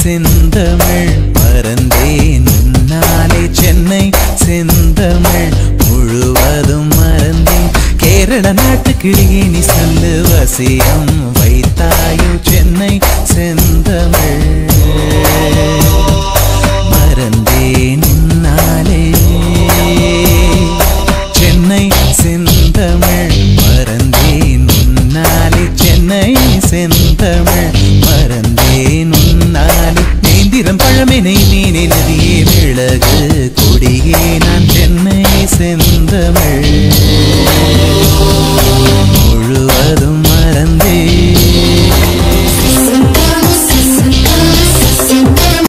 செந்தமிழ் மறந்தேன் உன்னாலே சென்னை செந்தமிழ் முழுவதும் மறந்தேன் கேரள நாட்டு கிளியே நீ சொல்லு வசியம் வைத்தாயோ சென்னை செந்தமிழ் மறந்தேன் உன்னாலே சென்னை செந்தமிழ் மறந்தேன் உன்னாலே சென்னை செந்தமிழ் மறந்தேன் உன்னாலே நேந்திரம் பழமே நெய்